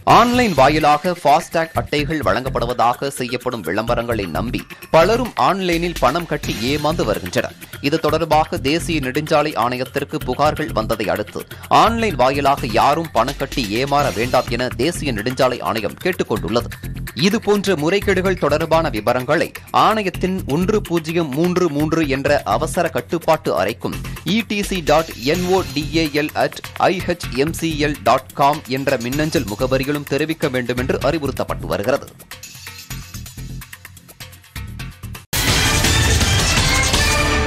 online வாயிலாக FASTag அட்டைகள் வழங்கப்படுவதாக செய்யப்படும் விளம்பரங்களை நம்பி பலரும் ஆன்லைனில் பணம் கட்டி ஏமாந்து வருகின்றனர் இது தொடர்பாக தேசிய நெடுஞ்சாலை ஆணையத்திற்கு புகார்கள் வந்ததை அடுத்து ஆன்லைன் வாயிலாக யாரும் பணம் கட்டி ஏமாற வேண்டாம் என தேசிய நெடுஞ்சாலை ஆணையம் கேட்டுக் கொண்டுள்ளது இதுபோன்ற முறைகேடுகள் தொடர்பான விவரங்களை ஆணையத்தின் ஒன்று பூஜ்ஜியம் மூன்று மூன்று என்ற அவசர கட்டுப்பாட்டு அறைக்கும் EDC dot N O D A L at IHMCL dot com என்ற மின்னஞ்சல் முகவரியிலும் தெரிவிக்க வேண்டும் என்று அறிவுறுத்தப்பட்டு வருகிறது